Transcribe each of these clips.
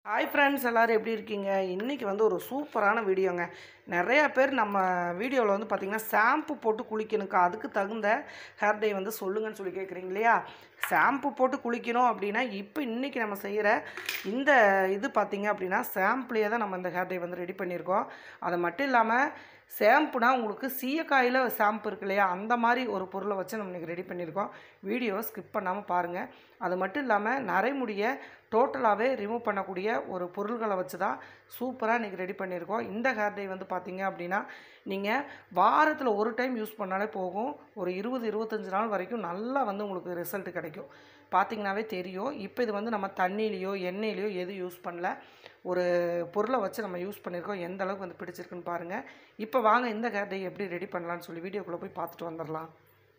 hi friends எல்லோரும் எப்படி இருக்கீங்க இன்றைக்கி வந்து ஒரு சூப்பரான வீடியோங்க நிறையா பேர் நம்ம வீடியோவில் வந்து பார்த்திங்கன்னா ஷாம்பு போட்டு குளிக்கணுக்கா அதுக்கு தகுந்த ஹேர் டை வந்து சொல்லுங்கன்னு சொல்லி கேட்குறீங்க இல்லையா ஷாம்பு போட்டு குளிக்கணும் அப்படின்னா இப்போ இன்றைக்கி நம்ம செய்கிற இந்த இது பார்த்திங்க அப்படின்னா ஷாம்புலேயே தான் நம்ம இந்த ஹேர் டை வந்து ரெடி பண்ணியிருக்கோம் அது மட்டும் இல்லாமல் ஷாம்புனா உங்களுக்கு சீயக்காயில் ஷாம்பு இருக்கு இல்லையா அந்த மாதிரி ஒரு பொருளை வச்சு நம்ம இன்றைக்கி ரெடி பண்ணியிருக்கோம் வீடியோவை ஸ்கிப் பண்ணாமல் பாருங்கள் அது மட்டும் இல்லாமல் நரைமுடியை டோட்டலாகவே ரிமூவ் பண்ணக்கூடிய ஒரு பொருள்களை வச்சு தான் சூப்பராக இன்றைக்கி ரெடி பண்ணியிருக்கோம் இந்த ஹேர் டை வந்து பார்த்தீங்க அப்படின்னா நீங்கள் வாரத்தில் ஒரு டைம் யூஸ் பண்ணாலே போகும் ஒரு இருபது இருபத்தஞ்சி நாள் வரைக்கும் நல்லா வந்து உங்களுக்கு ரிசல்ட் கிடைக்கும் பார்த்தீங்கன்னாவே தெரியும் இப்போ இது வந்து நம்ம தண்ணியிலையோ எண்ணெயிலையோ எதுவும் யூஸ் பண்ணல ஒரு பொருளை வச்சு நம்ம யூஸ் பண்ணியிருக்கோம் எந்த அளவுக்கு வந்து பிடிச்சிருக்குன்னு பாருங்கள் இப்போ வாங்க இந்த ஹேர் டை எப்படி ரெடி பண்ணலான்னு சொல்லி வீடியோக்குள்ளே போய் பார்த்துட்டு வந்துடலாம்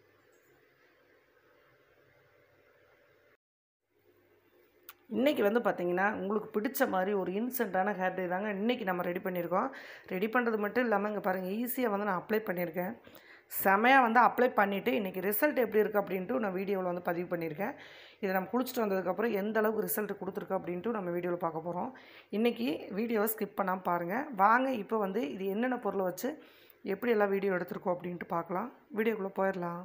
இன்றைக்கி வந்து பார்த்திங்கன்னா உங்களுக்கு பிடிச்ச மாதிரி ஒரு இன்ஸ்டண்ட்டான ஹேர் டை தாங்க இன்றைக்கி நம்ம ரெடி பண்ணியிருக்கோம் ரெடி பண்ணுறது மட்டும் இல்லாமல் இங்கே பாருங்கள் ஈஸியாக வந்து நான் அப்ளை பண்ணியிருக்கேன் செமையாக வந்து அப்ளை பண்ணிவிட்டு இன்றைக்கி ரிசல்ட் எப்படி இருக்குது அப்படின்ட்டு நான் வீடியோவில் வந்து பதிவு பண்ணியிருக்கேன் இதை நம்ம குளிச்சுட்டு வந்ததுக்கப்புறம் எந்த அளவுக்கு ரிசல்ட் கொடுத்துருக்கு அப்படின்ட்டு நம்ம வீடியோவில் பார்க்க போகிறோம் இன்றைக்கி வீடியோவை ஸ்கிப் பண்ணாமல் பாருங்கள் வாங்க இப்போ வந்து இது என்னென்ன பொருளை வச்சு எப்படி எல்லாம் வீடியோ எடுத்திருக்கோம் அப்படின்ட்டு பார்க்கலாம் வீடியோக்குள்ளே போயிடலாம்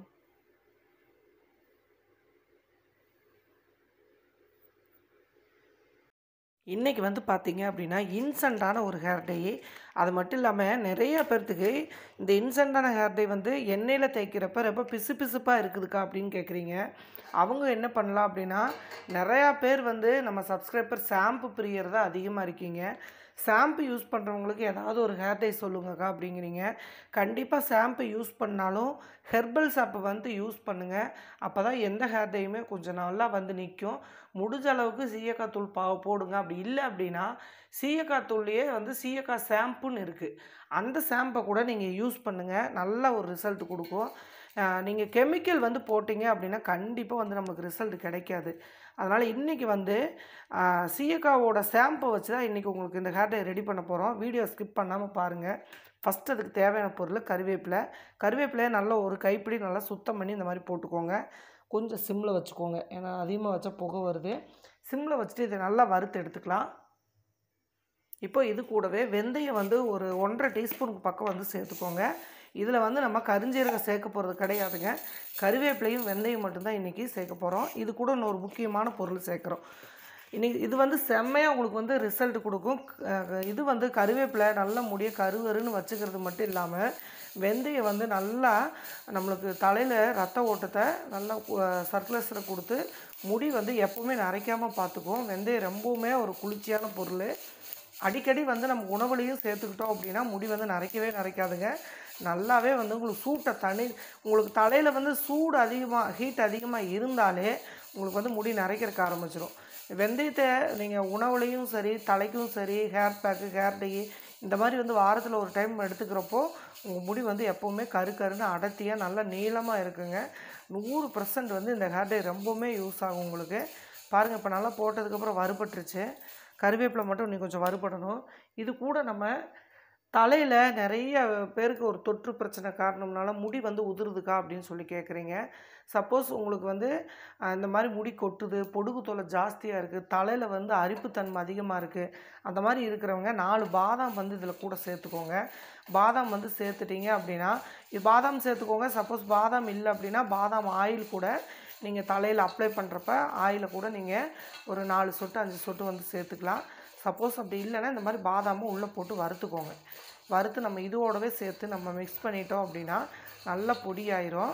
இன்றைக்கி வந்து பார்த்தீங்க அப்படின்னா இன்சென்டான ஒரு ஹேர் டை அது மட்டும் இல்லாமல் நிறைய பேர்த்துக்கு இந்த இன்சென்டான ஹேர் டை வந்து எண்ணெயில் தேய்க்கிறப்ப ரொம்ப பிசு பிசுப்பாக இருக்குதுக்கா அப்படின்னு கேட்குறீங்க அவங்க என்ன பண்ணலாம் அப்படின்னா நிறையா பேர் வந்து நம்ம சப்ஸ்கிரைபர் ஷாம்பு பிரியர் தான் அதிகமாக இருக்கீங்க ஷாம்பு யூஸ் பண்ணுறவங்களுக்கு ஏதாவது ஒரு ஹேர் டை சொல்லுங்கக்கா அப்படிங்கிறீங்க கண்டிப்பாக ஷாம்பு யூஸ் பண்ணாலும் ஹெர்பல் ஷாம்பு வந்து யூஸ் பண்ணுங்கள் அப்போ தான் எந்த ஹேர் டையுமே கொஞ்சம் நல்லா வந்து நிற்கும் முடிஞ்ச அளவுக்கு சீயக்காய் தூள் பா போடுங்க அப்படி இல்லை அப்படின்னா சீயக்காய் தூள்லையே வந்து சீயக்காய் ஷாம்புன்னு இருக்குது அந்த ஷாம்பை கூட நீங்கள் யூஸ் பண்ணுங்கள் நல்ல ஒரு ரிசல்ட் கொடுக்கும் நீங்கள் கெமிக்கல் வந்து போட்டிங்க அப்படின்னா கண்டிப்பாக வந்து நமக்கு ரிசல்ட் கிடைக்காது அதனால் இன்றைக்கி வந்து சீயக்காவோட ஷாம்பை வச்சு தான் இன்றைக்கி உங்களுக்கு இந்த ஹேர் டை ரெடி பண்ண போகிறோம் வீடியோ ஸ்கிப் பண்ணாமல் பாருங்கள் ஃபஸ்ட் அதுக்கு தேவையான பொருள் கருவேப்பிலை கருவேப்பிலையை நல்லா ஒரு கைப்பிடி நல்லா சுத்தம் பண்ணி இந்த மாதிரி போட்டுக்கோங்க கொஞ்சம் சிம்மில் வச்சுக்கோங்க ஏன்னா அதிகமாக வச்சா புகை வருது சிம்மில் வச்சுட்டு இதை நல்லா வறுத்து எடுத்துக்கலாம் இப்போ இது கூடவே வெந்தயம் வந்து ஒரு ஒன்றரை டீஸ்பூனுக்கு பக்கம் வந்து சேர்த்துக்கோங்க இதில் வந்து நம்ம கருஞ்சீரகம் சேர்க்க போகிறது கிடையாதுங்க கருவேப்பிலையும் வெந்தயம் மட்டும்தான் இன்றைக்கி சேர்க்க போகிறோம் இது கூட இன்னொரு முக்கியமான பொருள் சேர்க்குறோம் இன்றைக்கி இது வந்து செம்மையாக உங்களுக்கு வந்து ரிசல்ட் கொடுக்கும் இது வந்து கருவேப்பிலை நல்ல முடிய கருவருன்னு வச்சுக்கிறது மட்டும் இல்லாமல் வெந்தயம் வந்து நல்லா நம்மளுக்கு தலையில் ரத்த ஓட்டத்தை நல்லா சர்க்குலேஷனை கொடுத்து முடி வந்து எப்போவுமே நரைக்காமல் பார்த்துக்கும் வெந்தயம் ரொம்பவுமே ஒரு குளிர்ச்சியான பொருள் அடிக்கடி வந்து நம்ம உணவுலையும் சேர்த்துக்கிட்டோம் அப்படின்னா முடி வந்து நரைக்கவே நரைக்காதுங்க நல்லாவே வந்து உங்களுக்கு சூட்டை தனி உங்களுக்கு தலையில் வந்து சூடு அதிகமாக ஹீட் அதிகமாக இருந்தாலே உங்களுக்கு வந்து முடி நரைக்கிறதுக்கு ஆரம்பிச்சிடும் வெந்தயத்தை நீங்கள் உணவுலையும் சரி தலைக்கும் சரி ஹேர் பேக்கு ஹேர் டை இந்த மாதிரி வந்து வாரத்தில் ஒரு டைம் எடுத்துக்கிறப்போ உங்கள் முடி வந்து எப்போவுமே கரு கருன்னு அடர்த்தியாக நல்லா நீளமாக இருக்குங்க நூறு பர்சன்ட் வந்து இந்த ஹேர் டை ரொம்பவுமே யூஸ் ஆகும் உங்களுக்கு பாருங்கள் இப்போ நல்லா போட்டதுக்கப்புறம் வறுபட்டுருச்சு கருவேப்பிலை மட்டும் இன்னும் கொஞ்சம் வறுபடணும் இது கூட நம்ம தலையில் நிறைய பேருக்கு ஒரு தொற்று பிரச்சனை காரணம்னால முடி வந்து உதிருதுக்கா அப்படின்னு சொல்லி கேட்குறீங்க சப்போஸ் உங்களுக்கு வந்து இந்த மாதிரி முடி கொட்டுது பொடுகு தொலை ஜாஸ்தியாக இருக்குது தலையில் வந்து அரிப்புத்தன்மை அதிகமாக இருக்குது அந்த மாதிரி இருக்கிறவங்க நாலு பாதாம் வந்து இதில் கூட சேர்த்துக்கோங்க பாதாம் வந்து சேர்த்துட்டீங்க அப்படின்னா இது பாதாம் சேர்த்துக்கோங்க சப்போஸ் பாதாம் இல்லை அப்படின்னா பாதாம் ஆயில் கூட நீங்கள் தலையில் அப்ளை பண்ணுறப்ப ஆயிலை கூட நீங்கள் ஒரு நாலு சொட்டு அஞ்சு சொட்டு வந்து சேர்த்துக்கலாம் சப்போஸ் அப்படி இல்லைன்னா இந்த மாதிரி பாதாமும் உள்ளே போட்டு வறுத்துக்கோங்க வறுத்து நம்ம இதுவோடவே சேர்த்து நம்ம மிக்ஸ் பண்ணிட்டோம் அப்படின்னா நல்ல பொடியாயிரும்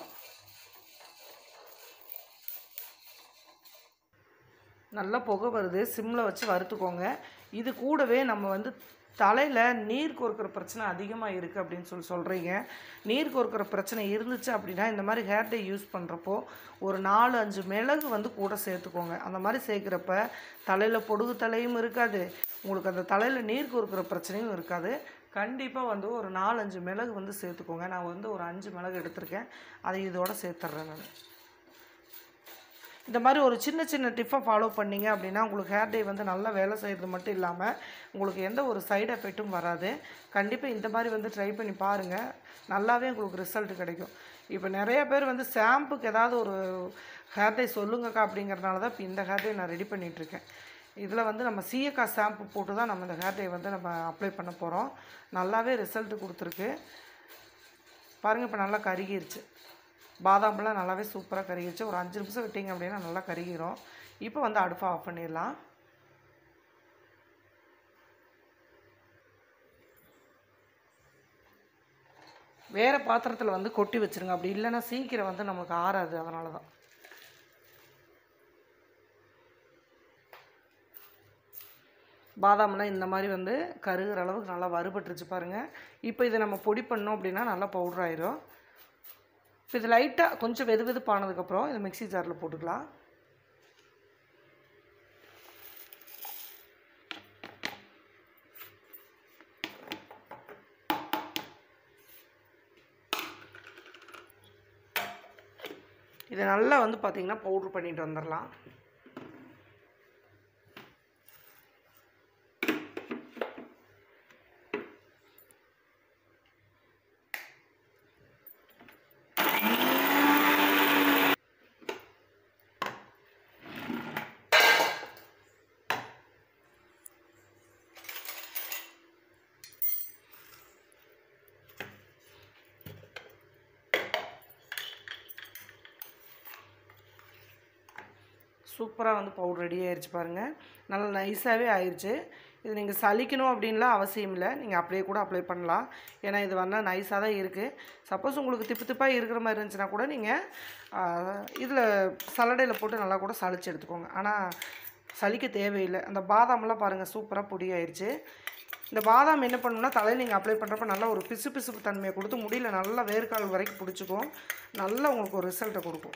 நல்லா புகை வருது சிம்மில் வச்சு வறுத்துக்கோங்க இது கூடவே நம்ம வந்து தலையில் நீர் கோர்க்கிற பிரச்சனை அதிகமாக இருக்குது அப்படின்னு சொல்லி சொல்கிறீங்க நீர் கோர்க்கிற பிரச்சனை இருந்துச்சு அப்படின்னா இந்த மாதிரி ஹேர் டை யூஸ் பண்ணுறப்போ ஒரு நாலு அஞ்சு மிளகு வந்து கூட சேர்த்துக்கோங்க அந்த மாதிரி சேர்க்குறப்ப தலையில் பொடுகு தலையும் இருக்காது உங்களுக்கு அந்த தலையில் நீர் கோர்க்கிற பிரச்சனையும் இருக்காது கண்டிப்பாக வந்து ஒரு நாலஞ்சு மிளகு வந்து சேர்த்துக்கோங்க நான் வந்து ஒரு அஞ்சு மிளகு எடுத்திருக்கேன் அதை இதோட சேர்த்துட்றேன் நான் இந்த மாதிரி ஒரு சின்ன சின்ன டிப்பை ஃபாலோ பண்ணிங்க அப்படின்னா உங்களுக்கு ஹேர் டை வந்து நல்லா வேலை செய்கிறது மட்டும் இல்லாமல் உங்களுக்கு எந்த ஒரு சைடு எஃபெக்ட்டும் வராது கண்டிப்பாக இந்த மாதிரி வந்து ட்ரை பண்ணி பாருங்கள் நல்லாவே உங்களுக்கு ரிசல்ட் கிடைக்கும் இப்போ நிறைய பேர் வந்து ஷாம்புக்கு ஏதாவது ஒரு ஹேர் டை சொல்லுங்கக்கா அப்படிங்கிறனால தான் இப்போ இந்த ஹேர் டை நான் ரெடி பண்ணிகிட்ருக்கேன் இதில் வந்து நம்ம சீயக்காய் ஷாம்பு போட்டு தான் நம்ம இந்த ஹேர் டை வந்து நம்ம அப்ளை பண்ண போகிறோம் நல்லாவே ரிசல்ட் கொடுத்துருக்கு பாருங்கள் இப்போ நல்லா கருகிருச்சு பாதாம்லாம் நல்லாவே சூப்பராக கருகிருச்சு ஒரு அஞ்சு நிமிஷம் விட்டிங்க அப்படின்னா நல்லா கருகிரும் இப்போ வந்து அடுப்பை ஆஃப் பண்ணிடலாம் வேறு பாத்திரத்தில் வந்து கொட்டி வச்சுருங்க அப்படி இல்லைன்னா சீக்கிரம் வந்து நமக்கு ஆறாது அதனால தான் பாதாம்லாம் இந்த மாதிரி வந்து கருகிற அளவுக்கு நல்லா வறுபட்டுருச்சு பாருங்கள் இப்போ இதை நம்ம பொடி பண்ணோம் அப்படின்னா நல்லா பவுடர் ஆயிரும் இப்போ இது லைட்டாக கொஞ்சம் வெது வெதுப்பானதுக்கப்புறம் இதை மிக்ஸி ஜாரில் போட்டுக்கலாம் இதை நல்லா வந்து பார்த்திங்கன்னா பவுட்ரு பண்ணிட்டு வந்துடலாம் சூப்பராக வந்து பவுடர் ரெடி ஆயிடுச்சு பாருங்கள் நல்லா நைஸாகவே ஆயிடுச்சு இது நீங்கள் சலிக்கணும் அப்படின்லாம் அவசியம் இல்லை நீங்கள் அப்படியே கூட அப்ளை பண்ணலாம் ஏன்னா இது வந்து நைஸாக தான் இருக்குது சப்போஸ் உங்களுக்கு திப்பு திப்பாக இருக்கிற மாதிரி இருந்துச்சுன்னா கூட நீங்கள் இதில் சலடையில் போட்டு நல்லா கூட சலிச்சு எடுத்துக்கோங்க ஆனால் சலிக்க தேவையில்லை அந்த பாதாம்லாம் பாருங்கள் சூப்பராக பொடி ஆயிடுச்சு இந்த பாதாம் என்ன பண்ணணும்னா தலையில் நீங்கள் அப்ளை பண்ணுறப்ப நல்லா ஒரு பிசு பிசுப்பு தன்மையை கொடுத்து முடியல நல்லா வேர்க்கால் வரைக்கும் பிடிச்சிக்கும் நல்லா உங்களுக்கு ஒரு ரிசல்ட்டை கொடுக்கும்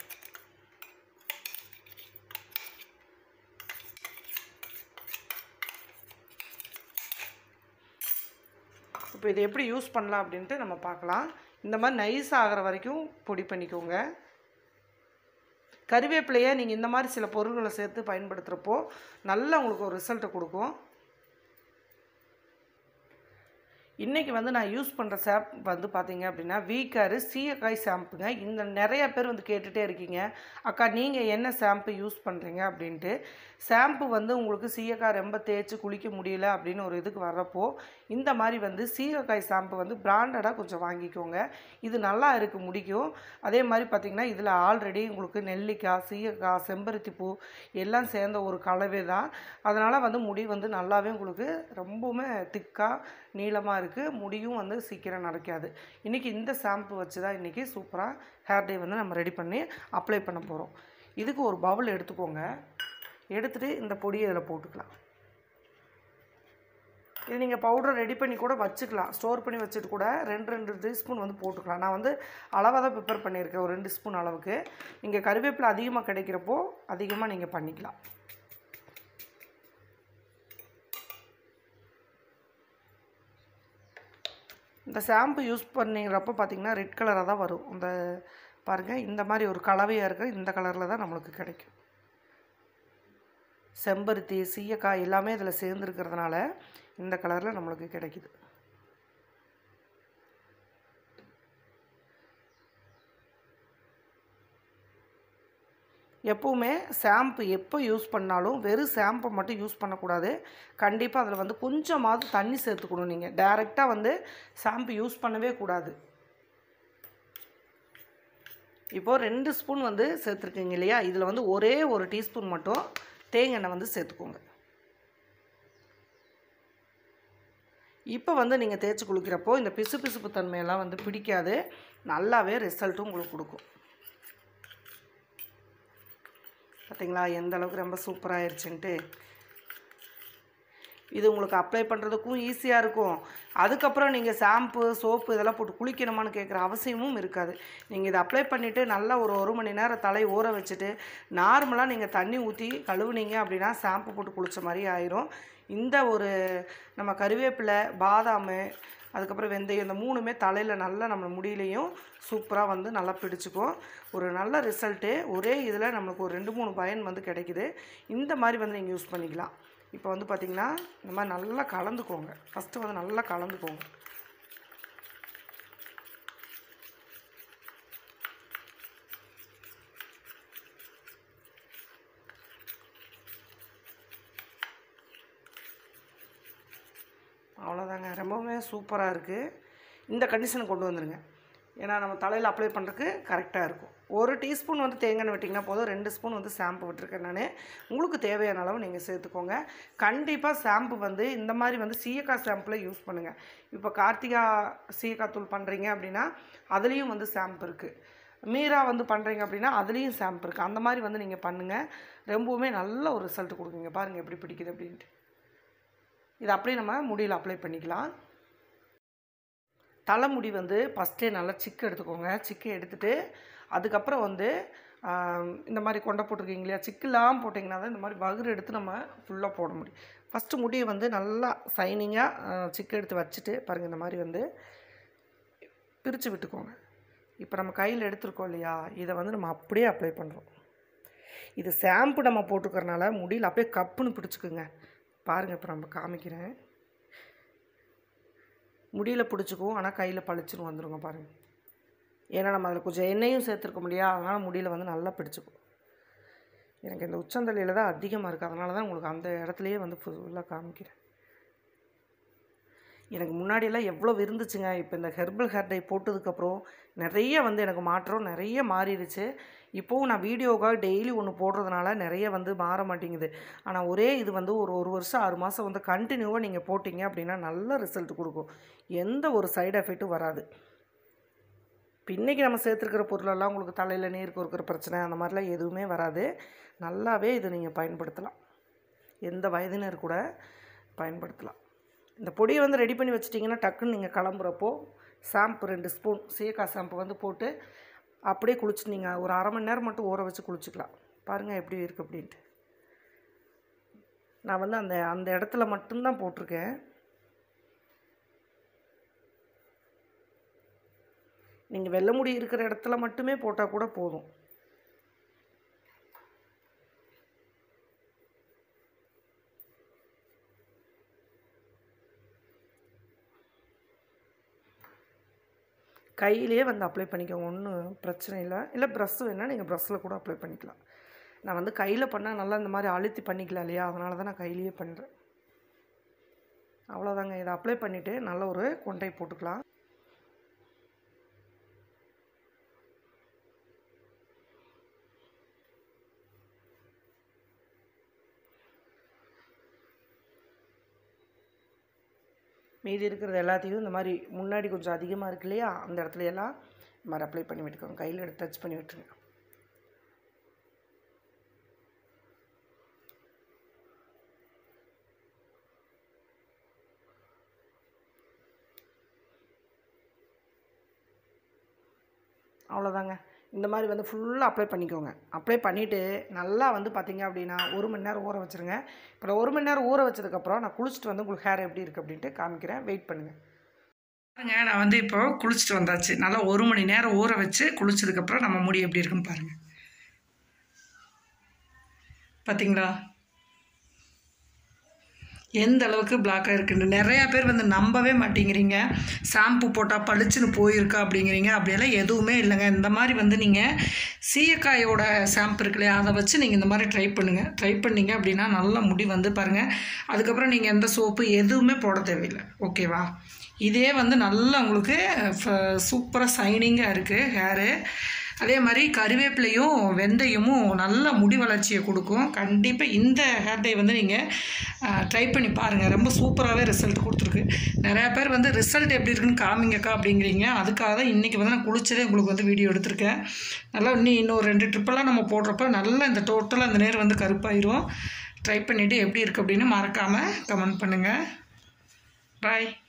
இப்போ இதை எப்படி யூஸ் பண்ணலாம் அப்படின்ட்டு நம்ம பார்க்கலாம் இந்த மாதிரி நைஸ் ஆகிற வரைக்கும் பொடி பண்ணிக்கோங்க கருவேப்பிலையை நீங்கள் இந்த மாதிரி சில பொருள்களை சேர்த்து பயன்படுத்துகிறப்போ நல்லா உங்களுக்கு ஒரு ரிசல்ட்டை கொடுக்கும் இன்றைக்கி வந்து நான் யூஸ் பண்ணுற ஷாம்ப் வந்து பார்த்தீங்க அப்படின்னா வீக்காரு சீயக்காய் ஷாம்புங்க இந்த நிறைய பேர் வந்து கேட்டுகிட்டே இருக்கீங்க அக்கா நீங்கள் என்ன ஷாம்பு யூஸ் பண்ணுறீங்க அப்படின்ட்டு ஷாம்பு வந்து உங்களுக்கு சீயக்காய் ரொம்ப தேய்ச்சி குளிக்க முடியல அப்படின்னு ஒரு இதுக்கு வர்றப்போ இந்த மாதிரி வந்து சீயக்காய் ஷாம்பு வந்து பிராண்டடாக கொஞ்சம் வாங்கிக்கோங்க இது நல்லா இருக்கு முடிக்கும் அதே மாதிரி பார்த்திங்கன்னா இதில் ஆல்ரெடி உங்களுக்கு நெல்லிக்காய் சீயக்காய் செம்பருத்தி பூ எல்லாம் சேர்ந்த ஒரு கலவை தான் அதனால் வந்து முடி வந்து நல்லாவே உங்களுக்கு ரொம்பவுமே திக்காக நீளமாக இருக்குது முடியும் வந்து சீக்கிரம் நடக்காது இன்றைக்கி இந்த ஷாம்பு வச்சு தான் இன்றைக்கி சூப்பராக ஹேர் டே வந்து நம்ம ரெடி பண்ணி அப்ளை பண்ண போகிறோம் இதுக்கு ஒரு பவுல் எடுத்துக்கோங்க எடுத்துகிட்டு இந்த பொடியை இதில் போட்டுக்கலாம் இது நீங்கள் பவுடர் ரெடி பண்ணி கூட வச்சுக்கலாம் ஸ்டோர் பண்ணி வச்சுட்டு கூட ரெண்டு ரெண்டு டீஸ்பூன் வந்து போட்டுக்கலாம் நான் வந்து அளவாக தான் ப்ரிப்பேர் பண்ணியிருக்கேன் ஒரு ரெண்டு ஸ்பூன் அளவுக்கு நீங்கள் கருவேப்பிலை அதிகமாக கிடைக்கிறப்போ அதிகமாக நீங்கள் பண்ணிக்கலாம் இந்த ஷாம்பு யூஸ் பண்ணிக்கிறப்போ பார்த்தீங்கன்னா ரெட் கலராக தான் வரும் இந்த பாருங்கள் இந்த மாதிரி ஒரு கலவையாக இருக்கிற இந்த கலரில் தான் நம்மளுக்கு கிடைக்கும் செம்பருத்தி சீயக்காய் எல்லாமே இதில் சேர்ந்துருக்கிறதுனால இந்த கலரில் நம்மளுக்கு கிடைக்குது எப்போவுமே ஷாம்பு எப்போ யூஸ் பண்ணாலும் வெறும் ஷாம்பை மட்டும் யூஸ் பண்ணக்கூடாது கண்டிப்பாக அதில் வந்து கொஞ்சமாவது தண்ணி சேர்த்துக்கணும் நீங்கள் டைரெக்டாக வந்து ஷாம்பு யூஸ் பண்ணவே கூடாது இப்போது ரெண்டு ஸ்பூன் வந்து சேர்த்துருக்கீங்க இல்லையா இதில் வந்து ஒரே ஒரு டீஸ்பூன் மட்டும் தேங்காய் எண்ணெய் வந்து சேர்த்துக்கோங்க இப்போ வந்து நீங்கள் தேய்ச்சி குளிக்கிறப்போ இந்த பிசு பிசுப்பு தன்மையெல்லாம் வந்து பிடிக்காது நல்லாவே ரிசல்ட்டும் உங்களுக்கு கொடுக்கும் பார்த்தீங்களா எந்த அளவுக்கு ரொம்ப சூப்பராகிருச்சுன்ட்டு இது உங்களுக்கு அப்ளை பண்ணுறதுக்கும் ஈஸியாக இருக்கும் அதுக்கப்புறம் நீங்கள் ஷாம்பு சோப்பு இதெல்லாம் போட்டு குளிக்கணுமான்னு கேட்குற அவசியமும் இருக்காது நீங்கள் இதை அப்ளை பண்ணிவிட்டு நல்லா ஒரு ஒரு மணி நேரம் தலை ஊற வச்சுட்டு நார்மலாக நீங்கள் தண்ணி ஊற்றி கழுவுனீங்க அப்படின்னா ஷாம்பு போட்டு குளித்த மாதிரி ஆயிரும் இந்த ஒரு நம்ம கருவேப்பிலை பாதாம் அதுக்கப்புறம் வெந்தயம் இந்த மூணுமே தலையில் நல்லா நம்ம முடியிலையும் சூப்பராக வந்து நல்லா பிடிச்சிக்கும் ஒரு நல்ல ரிசல்ட்டு ஒரே இதில் நம்மளுக்கு ஒரு ரெண்டு மூணு பயன் வந்து கிடைக்குது இந்த மாதிரி வந்து நீங்கள் யூஸ் பண்ணிக்கலாம் இப்போ வந்து பார்த்திங்கன்னா இந்த மாதிரி நல்லா கலந்துக்கோங்க ஃபஸ்ட்டு வந்து நல்லா கலந்துக்கோங்க அவ்வளோதாங்க ரொம்பவுமே சூப்பராக இருக்குது இந்த கண்டிஷனை கொண்டு வந்துருங்க ஏன்னா நம்ம தலையில் அப்ளை பண்ணுறதுக்கு கரெக்டாக இருக்கும் ஒரு டீஸ்பூன் வந்து தேங்காய் எண்ணெய் விட்டிங்கன்னா போதும் ரெண்டு ஸ்பூன் வந்து ஷாம்பு விட்டுருக்கேன் நான் உங்களுக்கு தேவையான அளவு நீங்கள் சேர்த்துக்கோங்க கண்டிப்பாக ஷாம்பு வந்து இந்த மாதிரி வந்து சீயக்காய் ஷாம்பில் யூஸ் பண்ணுங்கள் இப்போ கார்த்திகா சீயக்காய் தூள் பண்ணுறீங்க அப்படின்னா அதுலேயும் வந்து ஷாம்பு இருக்குது மீரா வந்து பண்ணுறீங்க அப்படின்னா அதுலேயும் ஷாம்பு இருக்குது அந்த மாதிரி வந்து நீங்கள் பண்ணுங்கள் ரொம்பவுமே நல்ல ஒரு ரிசல்ட் கொடுக்குங்க பாருங்கள் எப்படி பிடிக்குது அப்படின்ட்டு இதை அப்படியே நம்ம முடியில் அப்ளை பண்ணிக்கலாம் தலைமுடி வந்து ஃபஸ்ட்டே நல்லா சிக்கு எடுத்துக்கோங்க சிக்கு எடுத்துட்டு அதுக்கப்புறம் வந்து ஆம், இந்த மாதிரி கொண்டை போட்டிருக்கீங்க இல்லையா சிக்கெல்லாம் போட்டிங்கன்னா தான் இந்த மாதிரி வகுறு எடுத்து நம்ம ஃபுல்லாக போட முடியும் ஃபஸ்ட்டு முடியை வந்து நல்லா சைனிங்காக சிக்கு எடுத்து வச்சுட்டு பாருங்கள் இந்த மாதிரி வந்து பிரித்து விட்டுக்கோங்க இப்போ நம்ம கையில் எடுத்துருக்கோம் இல்லையா இதை வந்து நம்ம அப்படியே அப்ளை பண்ணுறோம் இது ஷாம்பு நம்ம போட்டுக்கறனால முடியல அப்படியே கப்புன்னு பிடிச்சிக்குங்க பாருங்கள் இப்போ நம்ம காமிக்கிறேன் முடியில் பிடிச்சிக்கும் ஆனால் கையில் பளிச்சுன்னு வந்துருங்க பாருங்கள் ஏன்னா நம்ம அதில் கொஞ்சம் எண்ணெயும் சேர்த்துருக்க முடியாது அதனால் முடியில் வந்து நல்லா பிடிச்சிக்கும் எனக்கு இந்த உச்சந்தலையில் தான் அதிகமாக இருக்குது அதனால தான் உங்களுக்கு அந்த இடத்துலையே வந்து ஃபுல்லாக காமிக்கிறேன் எனக்கு முன்னாடியெல்லாம் எவ்வளோ இருந்துச்சுங்க இப்போ இந்த ஹெர்பல் ஹேர் டை போட்டதுக்கப்புறம் நிறைய வந்து எனக்கு மாற்றம் நிறைய மாறிடுச்சு இப்போவும் நான் வீடியோக்காக டெய்லி ஒன்று போடுறதுனால நிறைய வந்து மாற மாட்டேங்குது ஆனால் ஒரே இது வந்து ஒரு ஒரு வருஷம் ஆறு மாதம் வந்து கண்டினியூவாக நீங்கள் போட்டிங்க அப்படின்னா நல்ல ரிசல்ட் கொடுக்கும் எந்த ஒரு சைடு எஃபெக்ட்டும் வராது இப்போ இன்றைக்கி நம்ம சேர்த்துருக்கிற பொருளெல்லாம் உங்களுக்கு தலையில் நீர் கொடுக்குற பிரச்சனை அந்த மாதிரிலாம் எதுவுமே வராது நல்லாவே இது நீங்கள் பயன்படுத்தலாம் எந்த வயதினர் கூட பயன்படுத்தலாம் இந்த பொடியை வந்து ரெடி பண்ணி வச்சிட்டிங்கன்னா டக்குன்னு நீங்கள் கிளம்புறப்போ ஷாம்பு ரெண்டு ஸ்பூன் சீயக்காய் ஷாம்பு வந்து போட்டு அப்படியே குளிச்சு நீங்கள் ஒரு அரை மணி நேரம் மட்டும் ஊற வச்சு குளிச்சுக்கலாம் பாருங்கள் எப்படி இருக்குது அப்படின்ட்டு நான் வந்து அந்த அந்த இடத்துல மட்டும்தான் போட்டிருக்கேன் நீங்கள் வெள்ளை முடி இருக்கிற இடத்துல மட்டுமே போட்டால் கூட போதும் கையிலேயே வந்து அப்ளை பண்ணிக்கோங்க ஒன்றும் பிரச்சனை இல்லை இல்லை ப்ரஷ் வேணால் நீங்கள் ப்ரஷ்ஷில் கூட அப்ளை பண்ணிக்கலாம் நான் வந்து கையில் பண்ணால் நல்லா இந்த மாதிரி அழுத்தி பண்ணிக்கலாம் இல்லையா அதனால தான் நான் கையிலேயே பண்ணுறேன் அவ்வளோதாங்க இதை அப்ளை பண்ணிவிட்டு நல்ல ஒரு கொண்டை போட்டுக்கலாம் மீதி இருக்கிறது எல்லாத்தையும் இந்த மாதிரி முன்னாடி கொஞ்சம் அதிகமாக இருக்கு இல்லையா அந்த இடத்துல எல்லாம் இந்த மாதிரி அப்ளை பண்ணி விட்டுக்கோங்க கையில் எடுத்து டச் பண்ணி விட்டுருங்க அவ்வளோதாங்க இந்த மாதிரி வந்து ஃபுல்லாக அப்ளை பண்ணிக்கோங்க அப்ளை பண்ணிவிட்டு நல்லா வந்து பார்த்தீங்க அப்படின்னா ஒரு மணி நேரம் ஊற வச்சுருங்க இப்போ நான் ஒரு மணி நேரம் ஊற வச்சதுக்கப்புறம் நான் குளிச்சுட்டு வந்து உங்களுக்கு ஹேர் எப்படி இருக்குது அப்படின்ட்டு காமிக்கிறேன் வெயிட் பண்ணுங்கள் பாருங்க நான் வந்து இப்போ குளிச்சுட்டு வந்தாச்சு நல்லா ஒரு மணி நேரம் ஊற வச்சு குளிச்சதுக்கப்புறம் நம்ம முடி எப்படி இருக்குன்னு பாருங்கள் பார்த்தீங்களா எந்த அளவுக்கு பிளாக்காக இருக்குன்னு நிறையா பேர் வந்து நம்பவே மாட்டேங்கிறீங்க ஷாம்பு போட்டால் பளிச்சுன்னு போயிருக்கா அப்படிங்கிறீங்க அப்படியெல்லாம் எதுவுமே இல்லைங்க இந்த மாதிரி வந்து நீங்கள் சீயக்காயோட ஷாம்பு இருக்கு இல்லையா அதை வச்சு நீங்கள் இந்த மாதிரி ட்ரை பண்ணுங்கள் ட்ரை பண்ணீங்க அப்படின்னா நல்ல முடி வந்து பாருங்கள் அதுக்கப்புறம் நீங்கள் எந்த சோப்பு எதுவுமே போட தேவையில்லை ஓகேவா இதே வந்து நல்லா உங்களுக்கு சூப்பராக ஷைனிங்காக இருக்குது ஹேரு அதே மாதிரி கருவேப்பிலையும் வெந்தயமும் நல்ல முடி வளர்ச்சியை கொடுக்கும் கண்டிப்பாக இந்த ஹேர் டை வந்து நீங்கள் ட்ரை பண்ணி பாருங்கள் ரொம்ப சூப்பராகவே ரிசல்ட் கொடுத்துருக்கு நிறையா பேர் வந்து ரிசல்ட் எப்படி இருக்குன்னு காமிங்கக்கா அப்படிங்கிறீங்க அதுக்காக தான் இன்றைக்கி வந்து நான் குளிச்சதே உங்களுக்கு வந்து வீடியோ எடுத்திருக்கேன் நல்லா இன்னும் இன்னும் ரெண்டு ட்ரிப்பெல்லாம் நம்ம போடுறப்ப நல்லா இந்த டோட்டலாக அந்த நேர் வந்து கருப்பாயிரும் ட்ரை பண்ணிவிட்டு எப்படி இருக்குது அப்படின்னு மறக்காமல் கமெண்ட் பண்ணுங்கள் பாய்